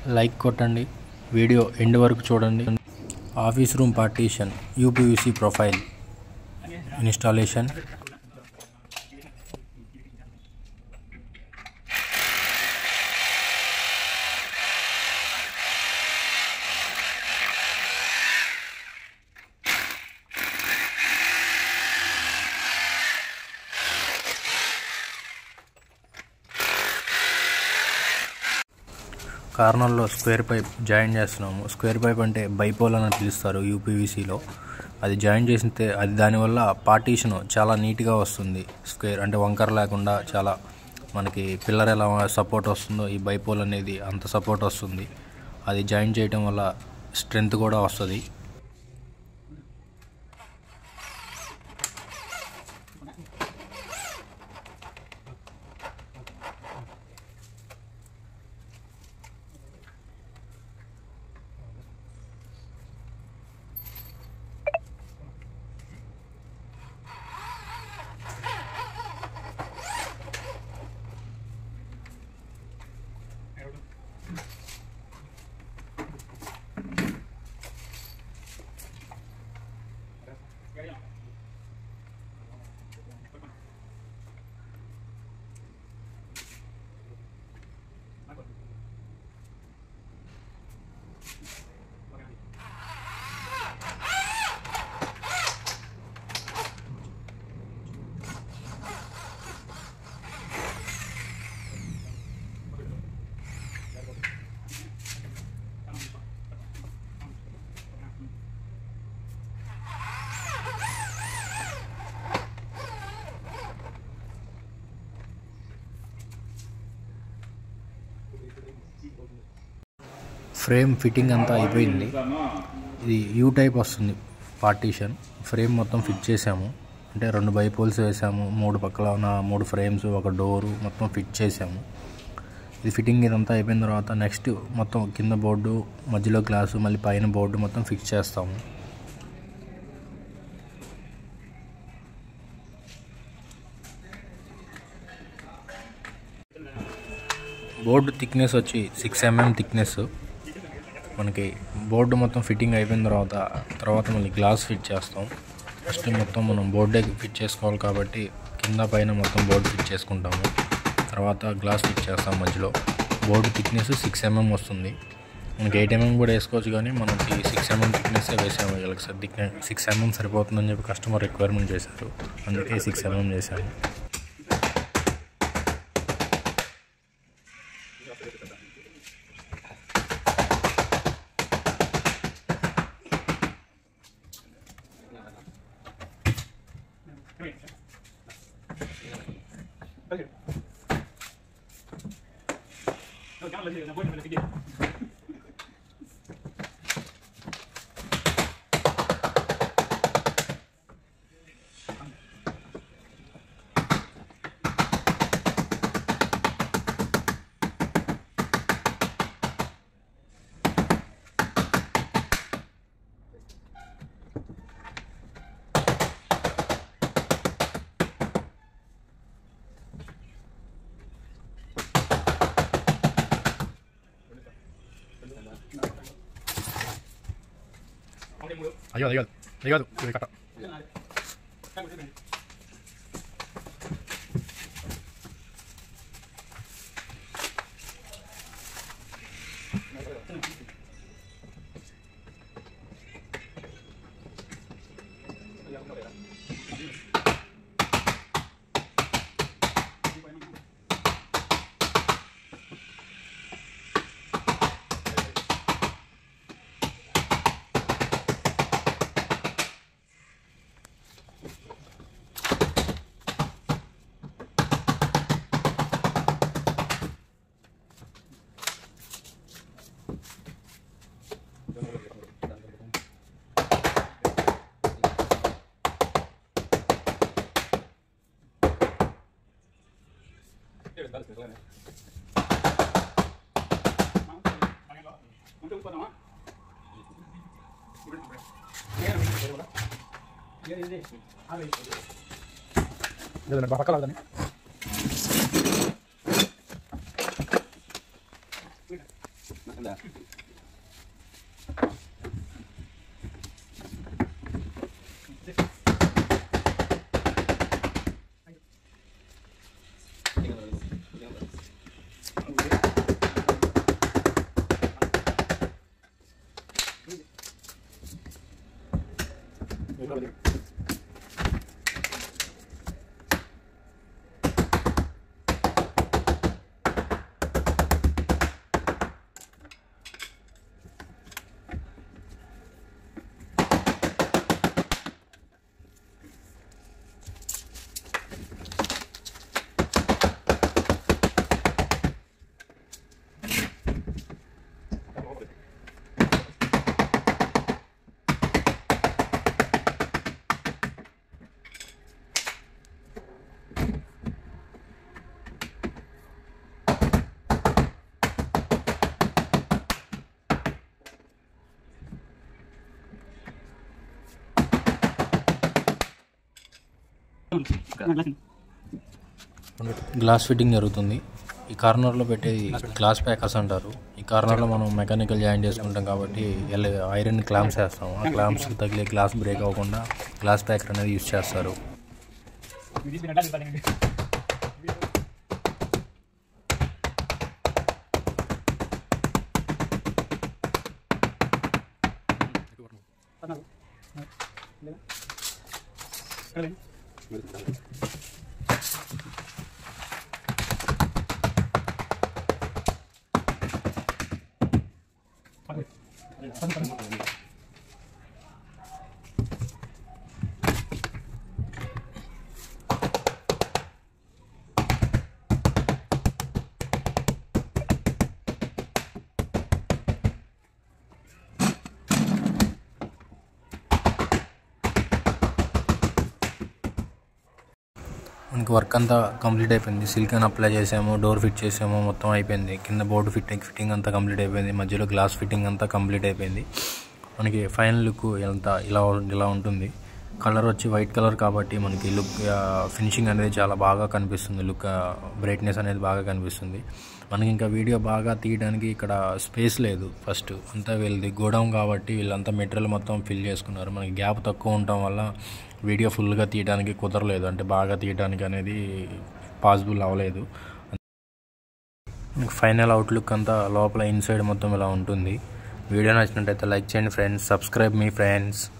like కొట్టండి video end వరకు చూడండి office room partition UPVC profile installation కార్నర్లో స్క్వేర్ పైప్ జాయిన్ చేస్తున్నాము స్క్వేర్ పైప్ అంటే బైపోల్ అని పిలుస్తారు యూపీవీసీలో అది జాయిన్ చేసితే అది దానివల్ల పార్టీషన్ చాలా నీట్గా వస్తుంది స్క్వేర్ అంటే వంకర లేకుండా చాలా మనకి పిల్లర్ ఎలా సపోర్ట్ వస్తుందో ఈ బైపోల్ అనేది అంత సపోర్ట్ వస్తుంది అది జాయిన్ చేయటం వల్ల స్ట్రెంగ్త్ కూడా వస్తుంది ఫ్రేమ్ ఫిట్టింగ్ అంతా అయిపోయింది ఇది యూ టైప్ వస్తుంది పార్టీషన్ ఫ్రేమ్ మొత్తం ఫిట్ చేసాము అంటే రెండు బైపోల్స్ వేసాము మూడు పక్కల ఉన్న మూడు ఫ్రేమ్స్ ఒక డోరు మొత్తం ఫిట్ చేసాము ఇది ఫిట్టింగ్ ఇదంతా అయిపోయిన తర్వాత నెక్స్ట్ మొత్తం కింద బోర్డు మధ్యలో గ్లాసు మళ్ళీ పైన బోర్డు మొత్తం ఫిక్స్ చేస్తాము బోర్డు థిక్నెస్ వచ్చి సిక్స్ ఎంఎం థిక్నెస్ మనకి బోర్డు మొత్తం ఫిట్టింగ్ అయిపోయిన తర్వాత తర్వాత మళ్ళీ గ్లాస్ ఫిట్ చేస్తాం ఫస్ట్ మొత్తం మనం బోర్డే ఫిట్ చేసుకోవాలి కాబట్టి కింద పైన మొత్తం బోర్డు ఫిట్ చేసుకుంటాము తర్వాత గ్లాస్ ఫిట్ చేస్తాం మధ్యలో బోర్డు థిక్నెస్ సిక్స్ ఎంఎం వస్తుంది మనకి ఎయిట్ ఎంఎం కూడా వేసుకోవచ్చు కానీ మనకి సిక్స్ ఎంఎం థిక్నెస్ వేసాము వీళ్ళకి సార్ థిక్నెస్ సిక్స్ ఎంఎం సరిపోతుందని చెప్పి కస్టమర్ రిక్వైర్మెంట్ చేశారు అందుకే సిక్స్ ఎంఎం చేశాము అయ్యో అయ్యో అయ్యో ఇది కట్ట లేదండి పక్కన లాగదండి గ్లాస్ ఫిట్టింగ్ జరుగుతుంది ఈ కార్నర్లో పెట్టేది గ్లాస్ ప్యాకర్స్ అంటారు ఈ కార్నర్లో మనం మెకానికల్ జాయిన్ చేసుకుంటాం కాబట్టి ఎల్- ఐరన్ క్లాంప్స్ వేస్తాం ఆ క్లాంప్స్కి తగిలే గ్లాస్ బ్రేక్ అవ్వకుండా గ్లాస్ ప్యాకర్ అనేది యూస్ చేస్తారు మనకి వర్క్ అంతా కంప్లీట్ అయిపోయింది సిలికాన్ అప్లై చేసాము డోర్ ఫిట్ చేసాము మొత్తం అయిపోయింది కింద బోర్డు ఫిట్టింగ్ ఫిట్టింగ్ అంతా కంప్లీట్ అయిపోయింది మధ్యలో గ్లాస్ ఫిట్టింగ్ అంతా కంప్లీట్ అయిపోయింది మనకి ఫైనల్ లుక్ ఎంత ఇలా ఇలా ఉంటుంది కలర్ వచ్చి వైట్ కలర్ కాబట్టి మనకి లుక్ ఫినిషింగ్ అనేది చాలా బాగా కనిపిస్తుంది లుక్ బ్రైట్నెస్ అనేది బాగా కనిపిస్తుంది మనకి ఇంకా వీడియో బాగా తీయడానికి ఇక్కడ స్పేస్ లేదు ఫస్ట్ అంతా వీళ్ళది గోడౌన్ కాబట్టి వీళ్ళంతా మెటీరియల్ మొత్తం ఫిల్ చేసుకున్నారు మనకి గ్యాప్ తక్కువ ఉండటం వల్ల వీడియో ఫుల్గా తీయడానికి కుదరలేదు అంటే బాగా తీయడానికి అనేది పాసిబుల్ అవ్వలేదు ఫైనల్ అవుట్లుక్ అంతా లోపల ఇన్సైడ్ మొత్తం ఇలా ఉంటుంది వీడియో నచ్చినట్టయితే లైక్ చేయండి ఫ్రెండ్స్ సబ్స్క్రైబ్ మీ ఫ్రెండ్స్